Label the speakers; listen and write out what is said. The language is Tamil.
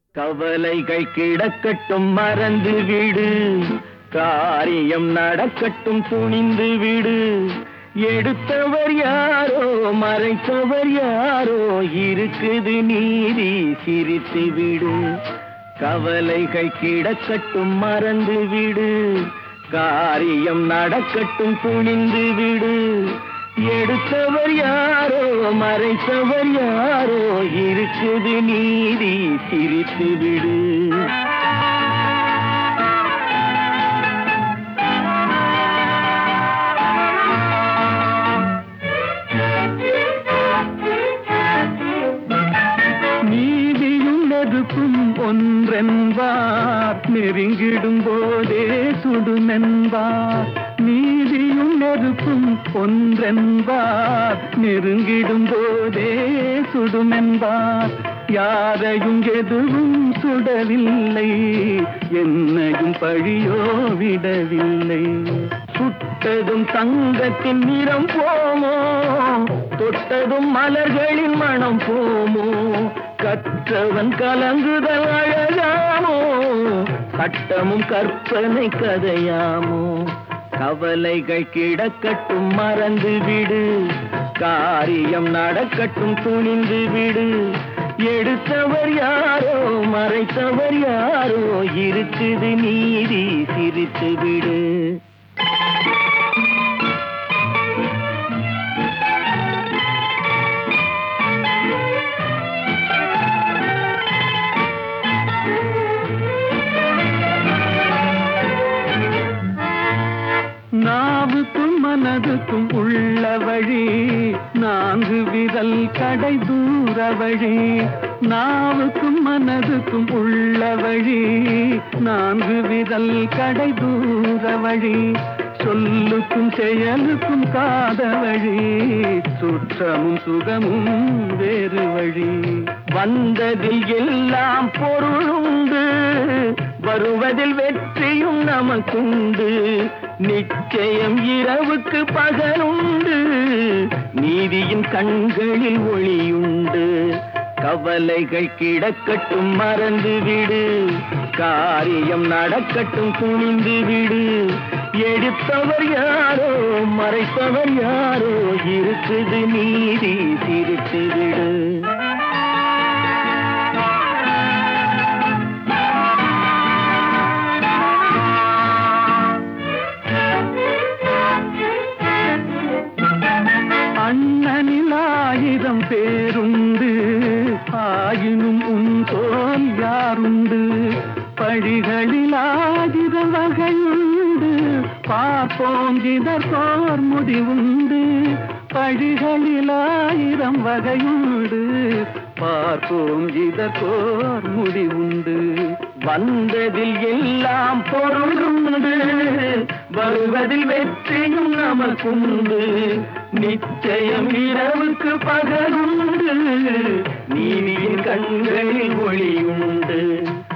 Speaker 1: கவலைகள் கிடக்கட்டும் மறந்து விடு காரியம் நடக்கட்டும் துணிந்து விடு எடுத்தவர் யாரோ மறைத்தவர் யாரோ இருக்குது நீதி சிரித்து விடு கவலைகள் கிடக்கட்டும் மறந்து விடு காரியம் நடக்கட்டும் துணிந்து விடு எடுத்தவர் யாரோ மறைத்தவர் யாரோ இருக்குது நீதி சிரித்து விடு நீதியும் நெருப்பும் ஒன்றென்பார் நெருங்கிடும் போதே சுடுமென்பார் நீதியும் நெருப்பும் ஒன்றென்பார் நெருங்கிடும் போதே சுடுமென்பார் யாரையும் எதுவும் சுடவில்லை என்னையும் பழியோ விடவில்லை சுட்டதும் தங்கத்தின் நிறம் போமோ தொட்டதும் மலர்களின் மனம் போமோ கற்றவன் கலங்குதல் அழகாமோ சட்டமும் கற்பனை கதையாமோ கவலைகள் கிடக்கட்டும் மறந்து விடு காரியம் நடக்கட்டும் துணிந்து விடு எடுத்தவர் யாரோ மறைத்தவர் யாரோ இருக்குது நீதி சிரித்து விடு நாவுக்கும் மனதுக்கும் உள்ள வழி நான்கு விரல் கடை தூர வழி நாவுக்கும் மனதுக்கும் உள்ள வழி நான்கு விரல் கடை தூர வழி சொல்லுக்கும் செயலுக்கும் காத வழி சுற்றமும் சுகமும் வேறு வழி வந்ததில் எல்லாம் பொருளுண்டு வருவதில் வெற்றியும் நமக்குண்டு நிச்சயம் இரவுக்கு பகலுண்டு நீதியின் கண்களில் ஒளியுண்டு கவலைகள் கிடக்கட்டும் மறந்து விடு காரியம் நடக்கட்டும் துணிந்து விடு எடுத்தவர் யாரோ மறைத்தவர் யாரோ இருக்குது நீதி சிரித்து விடு அண்ணனில் ஆயிரம் பேருண்டு ஆயினும் உன் தோல் யாருண்டு பழிகளில் ஆயிரம் வகையுண்டு பார்ப்போம் இதற்கோர் முடிவுண்டு பழிகளில் ஆயிரம் வகையுண்டு பார்ப்போம் இதற்கோர் முடிவுண்டு வந்ததில் எல்லாம் பொருளுண்டு வருவதில் வெற்றியும் நமக்குண்டு நிச்சயம் இரவுக்கு பகலுண்டு நீதியின் கண்களில் ஒளியுண்டு